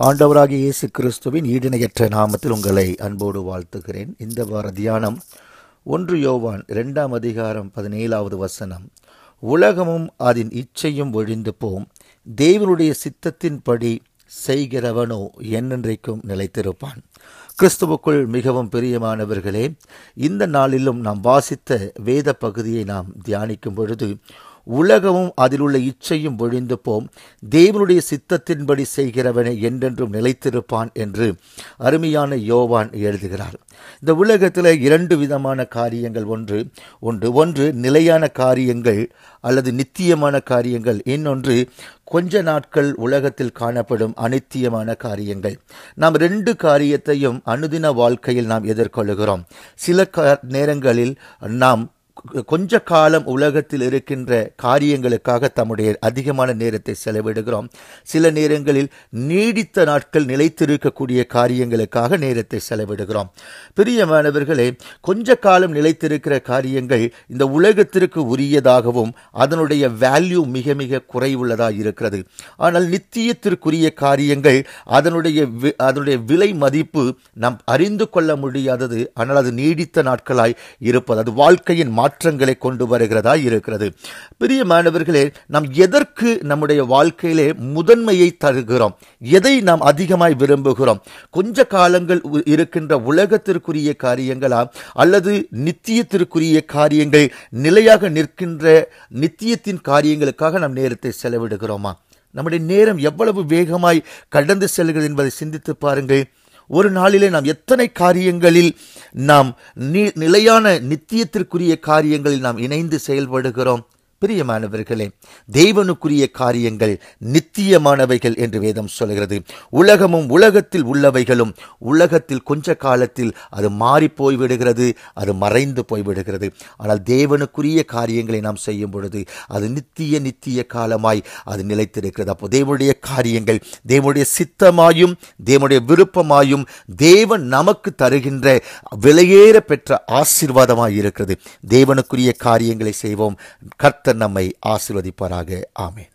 ஆண்டவராகிய இயேசு கிறிஸ்துவின் ஈடிணையற்ற நாமத்தில் உங்களை அன்போடு வாழ்த்துகிறேன் இந்த வார தியானம் ஒன்று யோவான் இரண்டாம் அதிகாரம் பதினேழாவது வசனம் உலகமும் அதன் இச்சையும் ஒழிந்து போம் தேவனுடைய சித்தத்தின்படி செய்கிறவனோ என்னென்றைக்கும் நிலைத்திருப்பான் கிறிஸ்துவுக்குள் மிகவும் பிரியமானவர்களே இந்த நாளிலும் நாம் வாசித்த வேத பகுதியை நாம் தியானிக்கும் பொழுது உலகமும் அதிலுள்ள இச்சையும் ஒழிந்து போம் தேவனுடைய சித்தத்தின்படி செய்கிறவனை என்றென்றும் நிலைத்திருப்பான் என்று அருமையான யோவான் எழுதுகிறார் இந்த உலகத்தில் இரண்டு விதமான காரியங்கள் ஒன்று ஒன்று ஒன்று நிலையான காரியங்கள் அல்லது நித்தியமான காரியங்கள் இன்னொன்று கொஞ்ச நாட்கள் உலகத்தில் காணப்படும் அனித்தியமான காரியங்கள் நாம் ரெண்டு காரியத்தையும் அனுதின வாழ்க்கையில் நாம் எதிர்கொள்கிறோம் சில நேரங்களில் நாம் கொஞ்ச காலம் உலகத்தில் இருக்கின்ற காரியங்களுக்காக தம்முடைய அதிகமான நேரத்தை செலவிடுகிறோம் சில நேரங்களில் நீடித்த நாட்கள் நிலைத்திருக்கக்கூடிய காரியங்களுக்காக நேரத்தை செலவிடுகிறோம் பிரியமானவர்களே கொஞ்ச காலம் நிலைத்திருக்கிற காரியங்கள் இந்த உலகத்திற்கு உரியதாகவும் அதனுடைய வேல்யூ மிக மிக குறைவுள்ளதாக இருக்கிறது ஆனால் நித்தியத்திற்குரிய காரியங்கள் அதனுடைய அதனுடைய விலை மதிப்பு நாம் அறிந்து கொள்ள முடியாதது ஆனால் அது நீடித்த நாட்களாய் இருப்பது அது வாழ்க்கையின் மாற்றங்களை கொண்டு வருகிறதா இருக்கிறது பெரிய மாணவர்களே நாம் எதற்கு நம்முடைய வாழ்க்கையிலே முதன்மையை தருகிறோம் எதை நாம் அதிகமாய் விரும்புகிறோம் கொஞ்ச காலங்கள் இருக்கின்ற உலகத்திற்குரிய காரியங்களா அல்லது நித்தியத்திற்குரிய காரியங்கள் நிலையாக நிற்கின்ற நித்தியத்தின் காரியங்களுக்காக நாம் நேரத்தை செலவிடுகிறோமா நம்முடைய நேரம் எவ்வளவு வேகமாய் கடந்து செல்கிறது என்பதை சிந்தித்து பாருங்கள் ஒரு நாளிலே நாம் எத்தனை காரியங்களில் நாம் நிலையான நித்தியத்திற்குரிய காரியங்களில் நாம் இணைந்து செயல்படுகிறோம் பிரியமானவர்களே தேவனுக்குரிய காரியங்கள் நித்தியமானவைகள் என்று வேதம் சொல்கிறது உலகமும் உலகத்தில் உள்ளவைகளும் உலகத்தில் கொஞ்ச காலத்தில் அது மாறி போய்விடுகிறது அது மறைந்து போய்விடுகிறது ஆனால் தேவனுக்குரிய காரியங்களை நாம் செய்யும் பொழுது அது நித்திய நித்திய காலமாய் அது நிலைத்திருக்கிறது அப்போ தேவனுடைய காரியங்கள் தேவனுடைய சித்தமாயும் தேவனுடைய விருப்பமாயும் தேவன் நமக்கு தருகின்ற விலையேற பெற்ற ஆசீர்வாதமாய் இருக்கிறது தேவனுக்குரிய காரியங்களை செய்வோம் கர்த்தர் நம்மை ஆசிர்வதிப்பாராக ஆமே